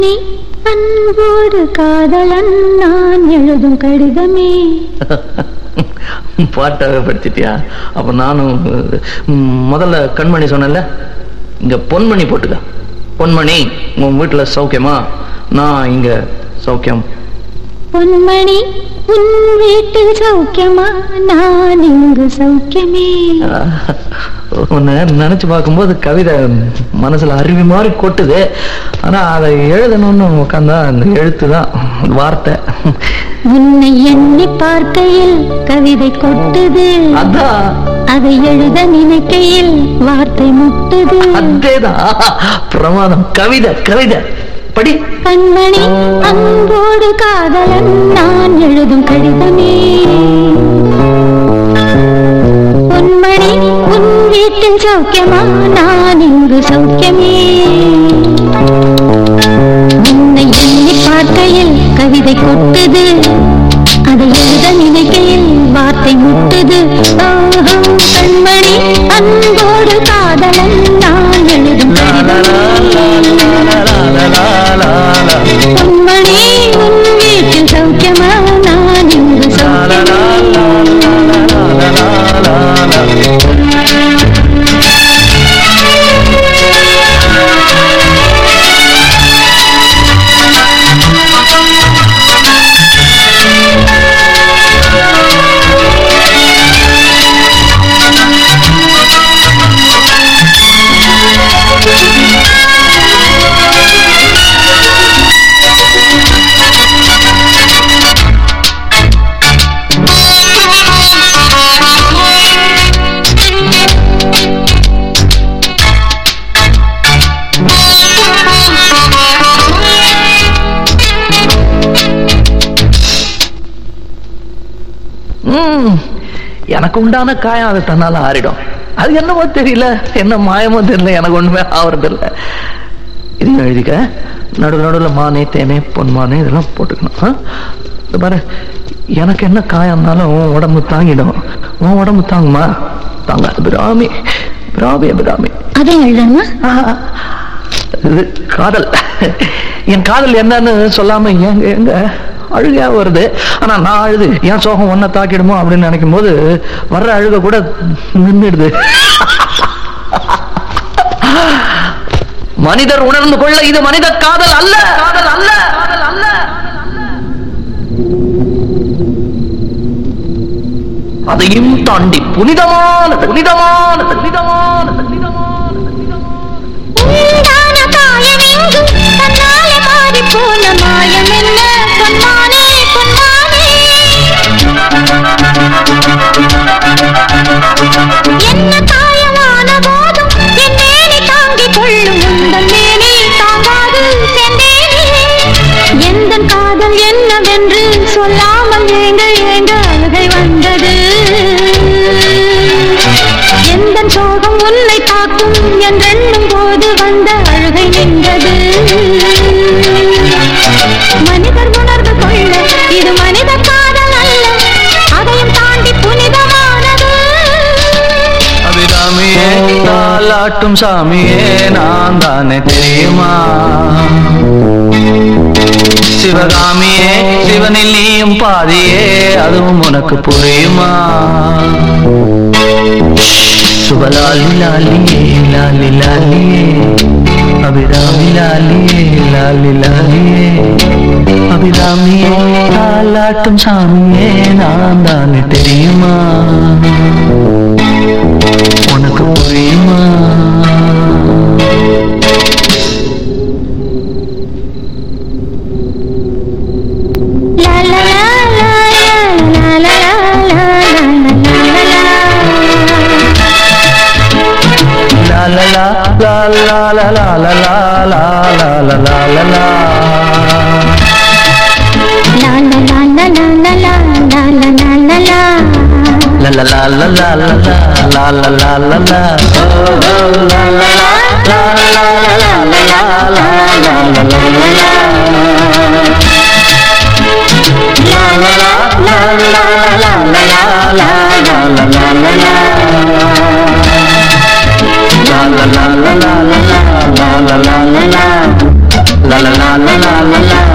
நீ அன்போடு காதலன் நான் எழுதும் கடிதமே பாட்டாவே படிச்சிட்டியா அப்ப நானும் ம், முதல்ல கண்மணி சொன்னேன்ல இங்க பொன்மணி போட்டுக்க பொன்மணி உன் வீட்டுல சௌக்கியமா நான் இங்க சௌக்கியம் பொன்மணி உன் வீட்டில் சௌக்கியமா நான் இங்கு சௌக்கியமே உன்னை நினைச்சு பார்க்கும்போது கவிதை மனசுல அருவி மாதிரி கொட்டுது ஆனா அதை எழுதணும்னு உட்காந்தா அந்த எழுத்து தான் வார்த்தை உன்னை எண்ணி பார்க்கையில் கவிதை கொட்டுது அதான் அதை எழுத நினைக்கையில் வார்த்தை முட்டுது அதேதான் பிரமாதம் கவிதை கவிதை படி கண்மணி அன்போடு காதலன் நான் எழுதும் கடிதமே பொன்மணி உன் வீட்டில் சௌக்கியமா நான் இங்கு சௌக்கியமே உன்னை எண்ணி பார்க்கையில் கவிதை கொட்டுது அதை எழுத நினைக்கையில் வார்த்தை முட்டுது ஓஹோ, கண்மணி அன்போடு காதலன் நான் எழுதும் கடிதமே பொன்மணி உன் வீட்டில் சௌக்கியமா நான் இங்கு ம், எனக்கு உண்டான காயம் அது தன்னால ஆறிடும் அது என்னமோ தெரியல என்ன மாயமோ தெரியல எனக்கு ஒண்ணுமே ஆவறது இல்ல இதையும் எழுதிக்க நடுவில் நடுவில் மானே தேனே பொன்மானே இதெல்லாம் போட்டுக்கணும் ஆ? இது பாரு எனக்கு என்ன காயம்னாலும் உன் உடம்பு தாங்கிடும் உன் உடம்பு தாங்குமா தாங்க பிராமி பிராமி பிராமி அதை எழுதணுமா ஆஹா. இது காதல் என் காதல் என்னன்னு சொல்லாம எங்க எங்க அழுகையா வருது ஆனா நான் அழுது என் சோகம் ஒன்ன தாக்கிடுமோ அப்படின்னு நினைக்கும் போது வர்ற அழுக கூட நின்றுடுது மனிதர் உணர்ந்து கொள்ள இது மனித காதல் அல்ல காதல் அல்ல காதல் அல்ல அதையும் தாண்டி புனிதமான புனிதமான புனிதமான புனிதமான உண்டான காயமெங்கும் தன்னாலே மாறிப் போன மாயம் என்ன? பொன்மானே, பொன்மானே. என்ன காயமான போதும் என் மேனி தாங்கிக் கொள்ளும் உந்தன் மேனி தாங்காது சென்றேனே. எந்தன் காதல் என்னவென்று சொல்லாமல் ஏங்க ஏங்க அழுகை வந்தது எந்தன் சோகம் உன்னை தாக்கும் என்றெண்ணும் போது வந்த அழுகை நின்றது மனிதர் உணர்ந்து கொள்ள இது மனித காதல் அல்ல அதையும் தாண்டி புனிதமானது அபிராமியே தாலாட்டும் சாமியே நான் தானே தெரியுமா சிவகாமியே சிவனில் நீயும் பாதியே அதுவும் உனக்கு புரியுமா சுபலாலி லாலியே லாலி லாலியே அபிராமி லாலியே லாலி லாலியே அபிராமியே தாலாட்டும் சாமியே நான் தானே தெரியுமா உனக்கு புரியுமா லா லா லா லா லா லா லா லா லா லா La la la la la la la la la la la la la லா லா லா லா லா லா லா லா லா லா லா La la la la la la la la la la la la Oh, la la la la la la la la la la la la la la la La la la la la la la la la la la la la la la La la la la la la la la la la la la La la la லா லா லா லா